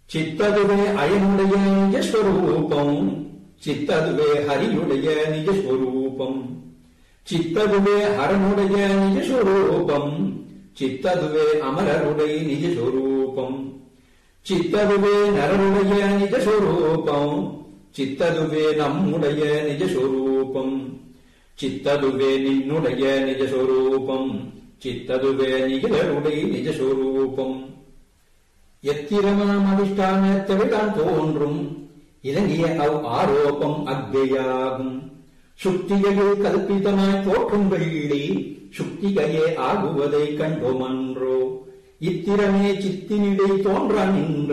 சித்ததுவே அயனுடைய நிஜஸ்வரூபம் சித்ததுவே ஹரியுடைய நிஜஸ்வரூபம் சித்ததுவே ஹரனுடைய நிஜஸ்வரூபம் சித்ததுவே அமரருடைய நிஜஸ்வரூபம் சித்ததுவே நரனுடைய நிஜஸ்வரூபம் சித்ததுவே நம்முடைய நிஜஸ்வரூபம் சித்ததுவே நின்னுடைய நிஜஸ்வரூபம் சித்ததுவே நிகழருடைய நிஜஸ்வரூபம் எத்திரமாம் அதிஷ்டானத்தவிதான் தோன்றும் இறங்கிய அவ் ஆரோபம் அக்ஞையாகும் சுக்திகையில் கல்பிதமாய் தோற்றும் வெள்ளி சுக்திகையே ஆகுவதை கண்டோமன்றோ இத்திரமே சித்தினிடை தோன்றா நின்ற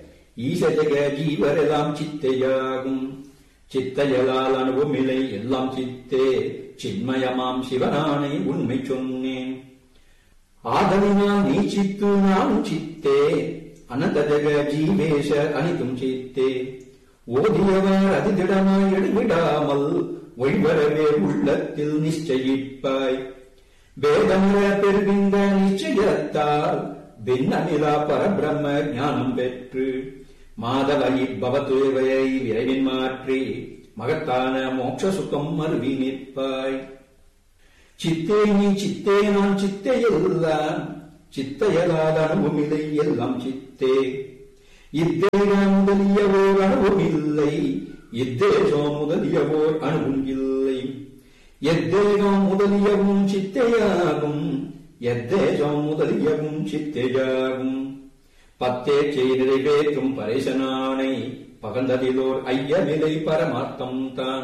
ஈசஜக ஜீவரெல்லாம் சித்தையாகும் சித்தையலால் அனுபவமில்லை எல்லாம் சித்தே சின்மயமாம் சிவனானை உண்மை சொன்னேன் ஆதலினால் நீ சித்து நானும் சித்தே அனந்தஜக ஜீவேஷ அனிதும் சித்தே ஓதியவர் அதிதிடமாய் எடுவிடாமல் ஒழிவரவே உள்ளத்தில் நிச்சயிப்பாய் வேதமுற பெறுகின்ற நிச்சயத்தால் பின்னமிலா பரபிரம்ம ஞானம் பெற்று மாதவயி பவத்துவையை விரைவின் மாற்றி மகத்தான மோட்ச சுகம் மருவி நிற்பாய் சித்தே நீ சித்தே நான் சித்தே எல்லாம் சித்தையலாத அனுபவமில்லை எல்லாம் சித்தே இத்தேகம் முதலியவோர் அனுபவமில்லை இத்தேசம் முதலியவோர் அணுவும் இல்லை எத்தேகம் முதலியவும் சித்தையாகும் எத்தேசம் முதலியவும் சித்தையாகும் பத்தே செய்திரை பேற்றும் பரேசனானை பகந்ததிலோர் ஐயமிலை பரமார்த்தம் தான்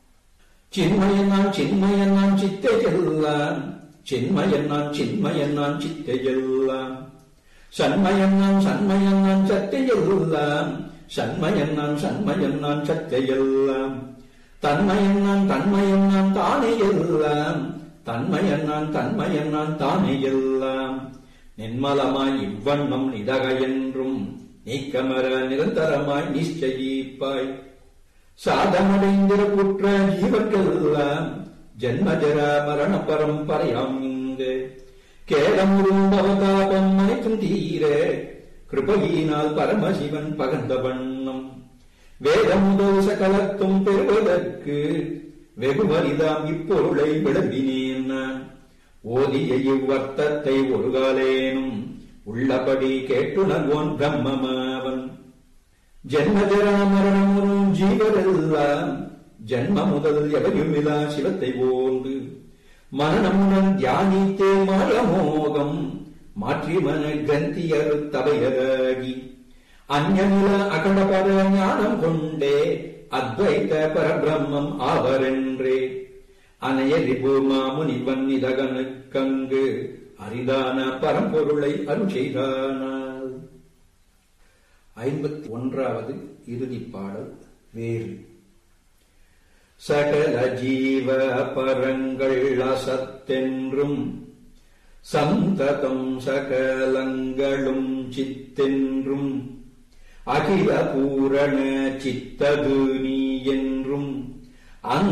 சின்மயன் நான் சின்மயன் நான் சித்தையெல்லாம் சின்மயன் நான் சின்மயன் நான் சித்தையெல்லாம் சண்மயன் நான் சண்மயன் நான் சத்தையெல்லாம் சண்மயன் நான் சண்மயன் நான் சத்தையெல்லாம் தன்மயன் நான் தன்மயன் நான் தானே எல்லாம் தன்மயன் நான் தன்மயன் நான் தானே எல்லாம் நின்மலமாய் இவ்வண்ணம் நிதக என்றும் நீக்கமர நிரந்தரமாய் நிச்சயிப்பாய் சாதமடைந்திர குற்ற ஜீவர்களெல்லாம் ஜன்மஜர மரண பரம்பரையாம் இங்கு கேடமுறும் பவதாபம் அனைத்தும் தீர கிருபையினால் பரமசிவன் பகர்ந்த வண்ணம் வேதமுதல் சகலத்தும் பெறுவதற்கு வெகுவரிதாம் இப்பொருளை விளம்பினேன் நான் ஓதிய இவ்வர்த்தத்தை ஒரு காலேனும் உள்ளபடி கேட்டுணர்வோன் பிரம்மமாவன் ஜென்மஜரா மரணமுறும் ஜீவரெல்லாம் ஜன்ம முதல் எவையுமிலா சிவத்தை போன்று மரணமுடன் தியானித்தே மாயமோகம் மாற்றி மன கந்தியரு தவையராகி அந்நில அகண்டபர ஞானம் கொண்டே அத்வைத பரபிரம்மம் ஆவரென்றே அனைய ரிபூர்மா முனிவன் இதகனுக்கங்கு அரிதான பரம்பொருளை அருள் செய்தானால் ஐம்பத்தி ஒன்றாவது இறுதிப் பாடல் வேறு சகல ஜீவ பரங்கள் அசத்தென்றும் சந்ததம் சகலங்களும் சித்தென்றும் அகில பூரண சித்தது நீ என்றும் அந்த